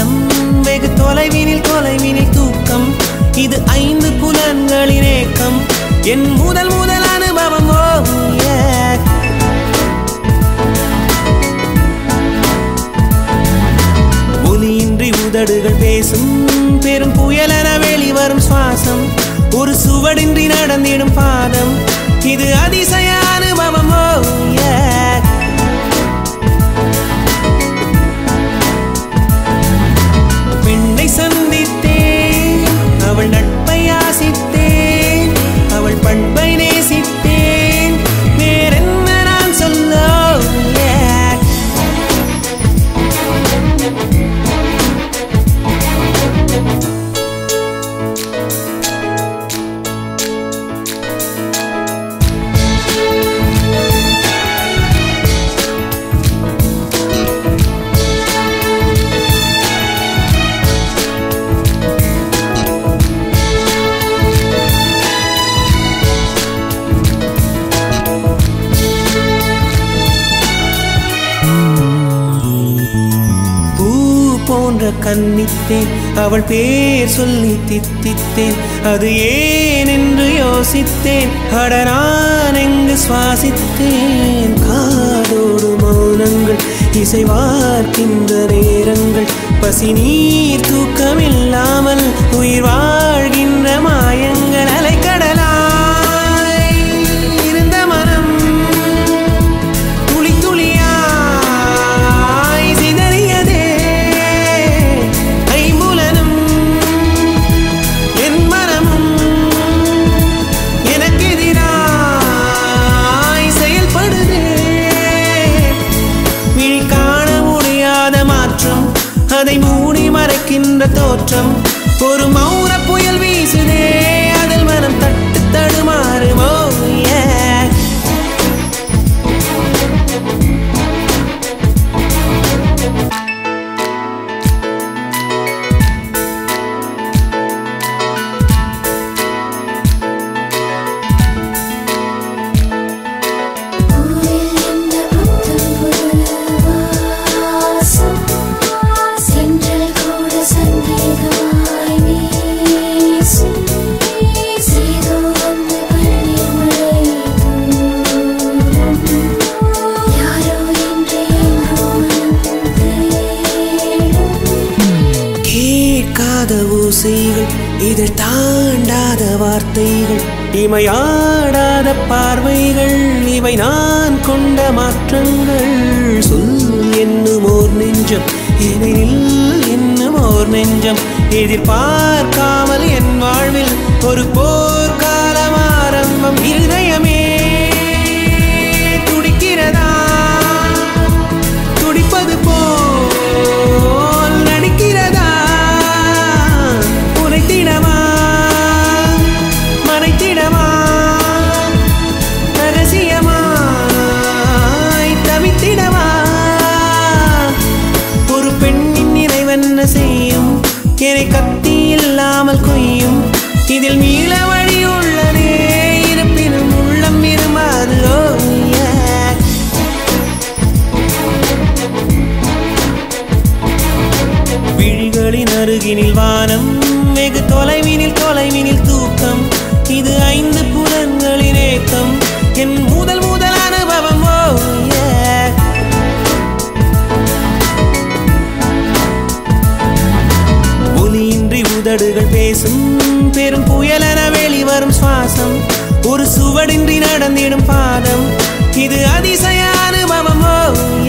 வானம் வெகு தொலைவினில் தொலைவினில் தூக்கம் இது ஐந்து புலன்களின் ஏக்கம் என் முதல் முதல் அனுபவம் ஓ yeah. ஒலியின்றி உதடுகள் பேசும் பெரும் புயலென வெளிவரும் சுவாசம் ஒரு சுவடின்றி நடந்திடும் பாதம் இது அதிசய அனுபவம் ஓ yeah. பெண்ணை சந்தித்தேன் அவள் நட்பை ஆசித்தேன் அவள் பண்பை நேசித்தேன் வேறென்ன நான் சொல்ல yeah. பூ போன்ற கன்னித்தேன் அவள் பேர் சொல்லி தித்தித்தேன் அது ஏன் என்று யோசித்தேன் அட நான் எங்கு சுவாசித்தேன் காதோடு மௌனங்கள் இசைவார்க்கின்ற நேரங்கள் பசி நீர் தூக்கம் இல்லாமல் உயிர் வாழ்கின்ற மாயங்கள் அலைக்கடலாய் இருந்த மனம் துளி துளியாய் சிதறியதே ஐம்புலனும் என் மனமும் எனக்கெதிராய் செயல்படுதே விழி காண முடியாத மாற்றம் அதை மூடி மறைக்கின்ற தோற்றம் ஒரு மௌன புயல் வீசுதே அதில் மனம் தட்டு தடுமாறுமோ yeah. ஊரில் இந்த புத்தம் புது வாசம் சென்றல் கூட சந்தேகமாய் வீசும் சேதோ வந்து பன்னீர் மழை தூவும் யாரோ என்று எங்கோ மனம் தேடும் கேட்காத ஓசைகள் இதில் தாண்டாத வார்த்தைகள் இமையாடாத பார்வைகள் இவை நான் கொண்ட மாற்றங்கள் சொல் என்னும் ஓர் நெஞ்சம் எனில் என்னும் ஓர் நெஞ்சம் எதிர்பார்க்காமல் என் வாழ்வில் ஒரு போர்க்காலம் ஆரம்பம் இருதயமே துடிக்கிறதா துடிப்பது போல் நடிக்கிறதா உரைத்திடவா மறைத்திடவா ரகசியமாய் தவித்திடவா ஒரு பெண்ணின் நிறைவென்ன செய்யும் என்னை கத்தி இல்லாமல் கொய்யும் இதில் மீள வழி உள்ளதே இருப்பினும் உள்ளம் விரும்பாது ஓ yeah. விழிகளின் அருகினில் வானம் வெகு தொலைவினில் தொலைவினில் தூக்கம் இது ஐந்து புலன்களின் ஏக்கம் என் முதல் முதல் அனுபவம் ஓ yeah. ஒலியின்றி உதடுகள் பேசும் பெரும் புயலென வெளிவரும் சுவாசம் ஒரு சுவடின்றி நடந்திடும் பாதம் இது அதிசய அனுபவம் ஓ